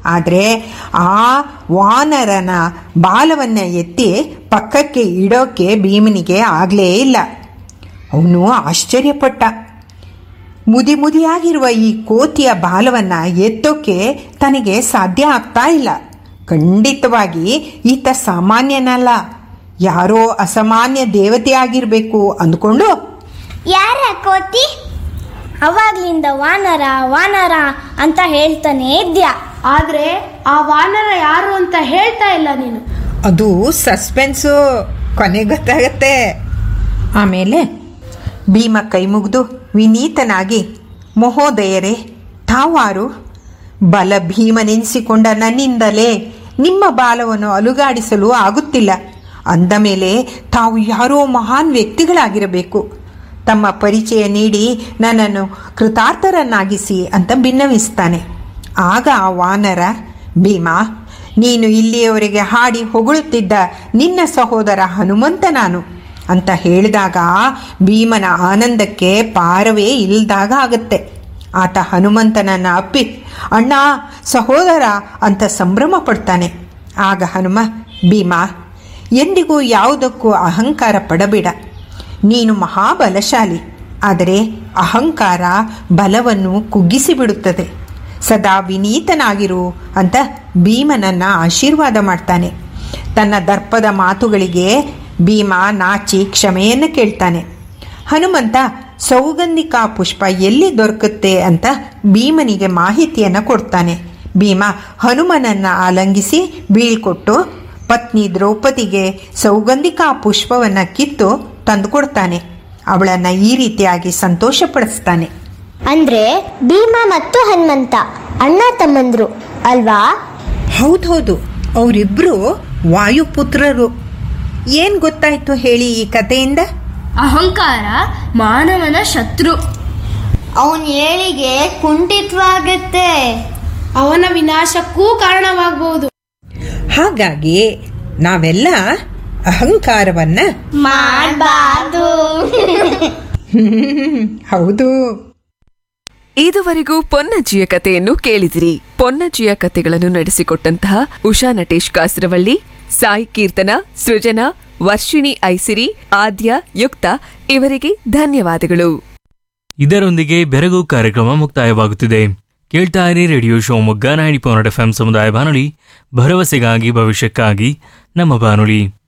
ಆದರೆ ಆ ವಾನರನ ಬಾಲವನ್ನು ಎತ್ತಿ ಪಕ್ಕಕ್ಕೆ ಇಡೋಕ್ಕೆ ಭೀಮನಿಗೆ ಆಗಲೇ ಇಲ್ಲ ಅವನು ಆಶ್ಚರ್ಯಪಟ್ಟ ಮುದಿ ಮುದಿಯಾಗಿರುವ ಈ ಕೋತಿಯ ಬಾಲವನ್ನು ಎತ್ತೋಕ್ಕೆ ತನಗೆ ಸಾಧ್ಯ ಆಗ್ತಾ ಇಲ್ಲ ಖಂಡಿತವಾಗಿ ಈತ ಸಾಮಾನ್ಯನಲ್ಲ ಯಾರೋ ಅಸಾಮಾನ್ಯ ದೇವತೆ ಆಗಿರಬೇಕು ಅಂದ್ಕೊಂಡು ಯಾರ ಕೋತಿ ಅವಾಗ್ಲಿಂದ ವಾನರ ವಾನರ ಅಂತ ಹೇಳ್ತಾನೆ ಇದ್ಯಾ ಆದ್ರೆ ಆ ವಾನರ ಯಾರು ಅಂತ ಹೇಳ್ತಾ ಇಲ್ಲ ನೀನು ಅದು ಸಸ್ಪೆನ್ಸು ಕೊನೆ ಗೊತ್ತಾಗತ್ತೆ ಆಮೇಲೆ ಭೀಮ ಕೈ ಮುಗಿದು ವಿನೀತನಾಗಿ ಮಹೋದಯರೇ ತಾವಾರು ಬಲ ಭೀಮನೆನಿಸಿಕೊಂಡ ನನ್ನಿಂದಲೇ ನಿಮ್ಮ ಬಾಲವನ್ನು ಅಲುಗಾಡಿಸಲು ಆಗುತ್ತಿಲ್ಲ ಅಂದ ಮೇಲೆ ತಾವು ಯಾರೋ ಮಹಾನ್ ವ್ಯಕ್ತಿಗಳಾಗಿರಬೇಕು ತಮ್ಮ ಪರಿಚಯ ನೀಡಿ ನನ್ನನ್ನು ಕೃತಾರ್ಥರನ್ನಾಗಿಸಿ ಅಂತ ಭಿನ್ನವಿಸ್ತಾನೆ ಆಗ ಆ ವಾನರ ಭೀಮಾ ನೀನು ಇಲ್ಲಿಯವರೆಗೆ ಹಾಡಿ ಹೊಗಳುತ್ತಿದ್ದ ನಿನ್ನ ಸಹೋದರ ಹನುಮಂತ ನಾನು ಅಂತ ಹೇಳಿದಾಗ ಭೀಮನ ಆನಂದಕ್ಕೆ ಪಾರವೇ ಇಲ್ದಾಗ ಆಗತ್ತೆ ಆತ ಹನುಮಂತನನ್ನು ಅಪ್ಪಿ ಅಣ್ಣ ಸಹೋದರ ಅಂತ ಸಂಭ್ರಮ ಪಡ್ತಾನೆ ಆಗ ಹನುಮ ಭೀಮಾ ಎಂದಿಗೂ ಯಾವುದಕ್ಕೂ ಅಹಂಕಾರ ಪಡಬೇಡ ನೀನು ಮಹಾಬಲಶಾಲಿ ಆದರೆ ಅಹಂಕಾರ ಬಲವನ್ನು ಕುಗ್ಗಿಸಿಬಿಡುತ್ತದೆ ಸದಾ ವಿನೀತನಾಗಿರು ಅಂತ ಭೀಮನನ್ನ ಆಶೀರ್ವಾದ ಮಾಡ್ತಾನೆ ತನ್ನ ದರ್ಪದ ಮಾತುಗಳಿಗೆ ಭೀಮ ನಾಚಿ ಕ್ಷಮೆಯನ್ನು ಕೇಳ್ತಾನೆ ಹನುಮಂತ ಸೌಗಂಧಿಕಾ ಪುಷ್ಪ ಎಲ್ಲಿ ದೊರಕುತ್ತೆ ಅಂತ ಭೀಮನಿಗೆ ಮಾಹಿತಿಯನ್ನು ಕೊಡ್ತಾನೆ ಭೀಮ ಹನುಮನನ್ನ ಆಲಂಗಿಸಿ ಬೀಳ್ಕೊಟ್ಟು ಪತ್ನಿ ದ್ರೌಪದಿಗೆ ಸೌಗಂಧಿಕಾ ಪುಷ್ಪವನ್ನು ಕಿತ್ತು ತಂದುಕೊಡ್ತಾನೆ ಅವಳನ್ನು ಈ ರೀತಿಯಾಗಿ ಸಂತೋಷಪಡಿಸ್ತಾನೆ ಅಂದ್ರೆ ಭೀಮ ಮತ್ತು ಹನುಮಂತ ಅಣ್ಣ ತಮ್ಮಂದ್ರು ಅಲ್ವಾ ಹೌದೌದು ಅವರಿಬ್ಬರು ವಾಯುಪುತ್ರರು ಏನು ಗೊತ್ತಾಯ್ತು ಹೇಳಿ ಈ ಕಥೆಯಿಂದ ಅಹಂಕಾರ ಮಾನವನ ಶತ್ರು ಅವನ ಏಳಿಗೆ ಕುಂಠಿತವಾಗುತ್ತೆ ಅವನ ವಿನಾಶಕ್ಕೂ ಕಾರಣವಾಗಬಹುದು ಹಾಗಾಗಿ ನಾವೆಲ್ಲ ಅಹಂಕಾರವನ್ನ ಮಾಡಬಾರ್ದು ಹೌದು ಇದುವರೆಗೂ ಪೊನ್ನಜ್ಜಿಯ ಕಥೆಯನ್ನು ಕೇಳಿದಿರಿ ಪೊನ್ನಜ್ಜಿಯ ಕಥೆಗಳನ್ನು ನಡೆಸಿಕೊಟ್ಟಂತಹ ಉಷಾ ನಟೇಶ್ ಕಾಸರವಳ್ಳಿ ಸಾಯಿ ಕೀರ್ತನ ಸೃಜನಾ ವರ್ಷಿಣಿ ಐಸಿರಿ ಆದ್ಯ ಯುಕ್ತ ಇವರಿಗೆ ಧನ್ಯವಾದಗಳು ಇದರೊಂದಿಗೆ ಬೆರಗು ಕಾರ್ಯಕ್ರಮ ಮುಕ್ತಾಯವಾಗುತ್ತಿದೆ ಕೇಳ್ತಾ ಇರಿ radio Shivamogga ninety point F M ಸಮುದಾಯ ಬಾನುಲಿ ಭರವಸೆಗಾಗಿ ಭವಿಷ್ಯಕ್ಕಾಗಿ ನಮ್ಮ ಬಾನುಲಿ